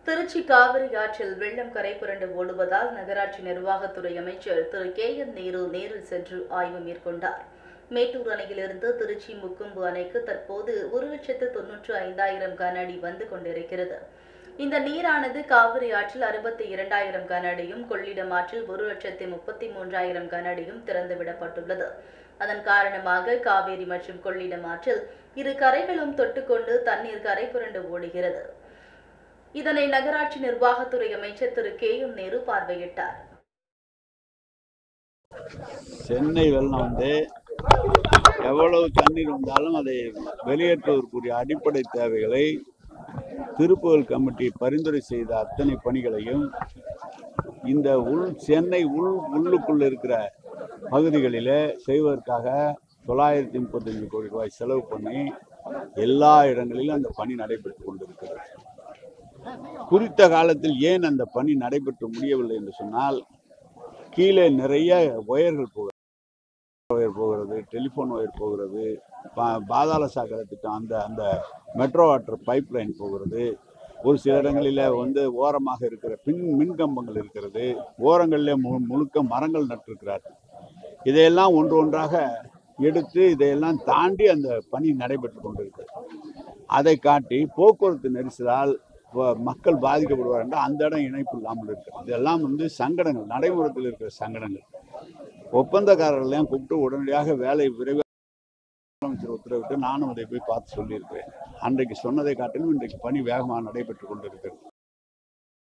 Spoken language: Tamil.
திருச்சி காவிரி ஆற்றில் வெள்ளம் கரை புரண்டு ஓடுவதால் நகராட்சி நிர்வாகத்துறை அமைச்சர் திரு கே என் நேரு நேரில் சென்று ஆய்வு மேற்கொண்டார் மேட்டூர் அணையிலிருந்து திருச்சி முக்கும்பு அணைக்கு தற்போது ஒரு லட்சத்து தொன்னூற்று ஐந்தாயிரம் கன அடி வந்து கொண்டிருக்கிறது இந்த நீரானது காவிரி ஆற்றில் அறுபத்தி இரண்டாயிரம் கன அடியும் கொள்ளிடம் ஆற்றில் ஒரு லட்சத்தி முப்பத்தி மூன்றாயிரம் கன அடியும் திறந்துவிடப்பட்டுள்ளது அதன் காரணமாக காவேரி மற்றும் கொள்ளிடம் ஆற்றில் இரு கரைகளும் தொட்டுக்கொண்டு தண்ணீர் கரை புரண்டு ஓடுகிறது இதனை நகராட்சி நிர்வாகத்துறை அமைச்சர் திரு கே எம் நேரு பார்வையிட்டார் சென்னை வெள்ளம் வந்து எவ்வளவு தண்ணீர் வந்தாலும் அதை வெளியேற்றுவதற்குரிய அடிப்படை தேவைகளை திருப்புகழ் கமிட்டி பரிந்துரை செய்த அத்தனை பணிகளையும் இந்த உள் சென்னை உள் உள்ளுக்குள்ள இருக்கிற பகுதிகளிலே செய்வதற்காக தொள்ளாயிரத்தி முப்பத்தஞ்சு கோடி ரூபாய் செலவு பண்ணி எல்லா இடங்களிலும் அந்த பணி நடைபெற்று கொண்டிருக்கிறது குறித்த காலத்தில் ஏன் அந்த பணி நடைபெற்று முடியவில்லை என்று சொன்னால் கீழே நிறைய ஒயர்கள் போகிறது ஒயர் போகிறது டெலிஃபோன் ஒயர் போகிறது பா- பாதாள சாக்கடை திட்டம் அந்த அந்த மெட்ரோ வாட்டர் பைப் லைன் போகிறது ஒரு சில இடங்களில் வந்து ஓரமாக இருக்கிற பின் மின்கம்பங்கள் இருக்கிறது ஓரங்களில் மு முழுக்க மரங்கள் நட்டிருக்கிறார்கள் இதையெல்லாம் ஒன்று ஒன்றாக எடுத்து இதையெல்லாம் தாண்டி அந்த பணி நடைபெற்று கொண்டிருக்கிறது அதை காட்டி போக்குவரத்து நெரிசலால் வ- மக்கள் பாதிக்கப்படுவார் என்றால் அந்த இடம் இணைப்பு இல்லாமல் இருக்கு இதெல்லாம் வந்து சங்கடங்கள் நடைமுறையில் இருக்கிற சங்கடங்கள் ஒப்பந்தக்காரர்களையும் கூப்பிட்டு உடனடியாக வேலை விரைவாக முதலமைச்சர் உத்தரவிட்டு நானும் அதை போய் பார்த்து சொல்லியிருக்கிறேன் அன்றைக்கு சொன்னதை காட்டிலும் இன்றைக்கு பணி வேகமாக நடைபெற்று கொண்டிருக்கிறது